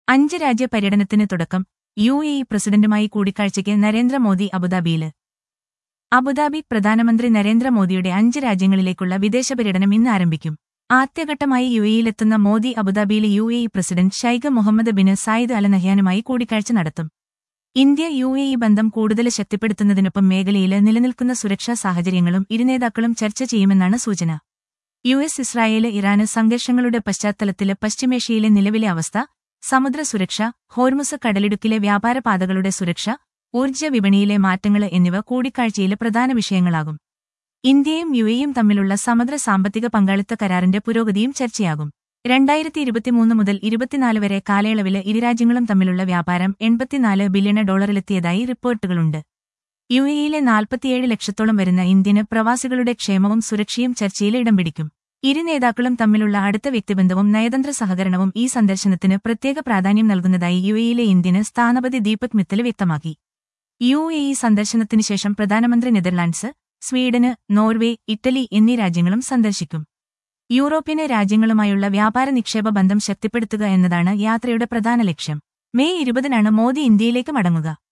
അഞ്ച് രാജ്യ പര്യടനത്തിന് തുടക്കം യു എ ഇ പ്രസിഡന്റുമായി കൂടിക്കാഴ്ചയ്ക്ക് നരേന്ദ്രമോദി അബുദാബിയിൽ അബുദാബി പ്രധാനമന്ത്രി നരേന്ദ്രമോദിയുടെ അഞ്ച് രാജ്യങ്ങളിലേക്കുള്ള വിദേശ പര്യടനം ഇന്ന് ആരംഭിക്കും ആദ്യഘട്ടമായി യു എയിലെത്തുന്ന മോദി അബുദാബിയിലെ U A E president Sheikh Mohamed bin Zayed Al നഹ്യാനുമായി കൂടിക്കാഴ്ച നടത്തും ഇന്ത്യ യു എ ഇ ബന്ധം കൂടുതൽ ശക്തിപ്പെടുത്തുന്നതിനൊപ്പം മേഖലയിൽ നിലനിൽക്കുന്ന സുരക്ഷാ സാഹചര്യങ്ങളും ഇരുനേതാക്കളും ചർച്ച ചെയ്യുമെന്നാണ് സൂചന യു എസ് ഇസ്രായേല് ഇറാന് സംഘർഷങ്ങളുടെ പശ്ചാത്തലത്തില് പശ്ചിമേഷ്യയിലെ നിലവിലെ അവസ്ഥ സമുദ്ര സുരക്ഷ ഹോർമുസ് കടലിടുക്കിലെ വ്യാപാരപാതകളുടെ സുരക്ഷ ഊർജ്ജ വിപണിയിലെ മാറ്റങ്ങൾ എന്നിവ കൂടിക്കാഴ്ചയിലെ പ്രധാന വിഷയങ്ങളാകും ഇന്ത്യയും യു എയും തമ്മിലുള്ള സമഗ്ര സാമ്പത്തിക പങ്കാളിത്ത കരാറിന്റെ പുരോഗതിയും ചർച്ചയാകും രണ്ടായിരത്തി ഇരുപത്തിമൂന്ന് മുതൽ ഇരുപത്തിനാല് വരെ കാലയളവില് ഇരുരാജ്യങ്ങളും തമ്മിലുള്ള വ്യാപാരം എൺപത്തിനാല് ബില്യൺ ഡോളറിലെത്തിയതായി റിപ്പോർട്ടുകളുണ്ട് യു എയിലെ നാൽപ്പത്തിയേഴ് ലക്ഷത്തോളം വരുന്ന ഇന്ത്യന് പ്രവാസികളുടെ ക്ഷേമവും സുരക്ഷയും ചർച്ചയിൽ ഇടം പിടിക്കും ഇരു നേതാക്കളും തമ്മിലുള്ള അടുത്ത വ്യക്തിബന്ധവും നയതന്ത്ര സഹകരണവും ഈ സന്ദർശനത്തിന് പ്രത്യേക പ്രാധാന്യം നൽകുന്നതായി യു എയിലെ ഇന്ത്യന് സ്ഥാനപതി ദീപക് മിത്തൽ വ്യക്തമാക്കി യു എ ഇ സന്ദർശനത്തിനു ശേഷം പ്രധാനമന്ത്രി നെതർലാൻഡ്സ് സ്വീഡന് നോർവേ ഇറ്റലി എന്നീ രാജ്യങ്ങളും സന്ദർശിക്കും യൂറോപ്യൻ രാജ്യങ്ങളുമായുള്ള വ്യാപാര നിക്ഷേപ ബന്ധം ശക്തിപ്പെടുത്തുക എന്നതാണ് യാത്രയുടെ പ്രധാന ലക്ഷ്യം മെയ് ഇരുപതിനാണ് മോദി ഇന്ത്യയിലേക്ക് മടങ്ങുക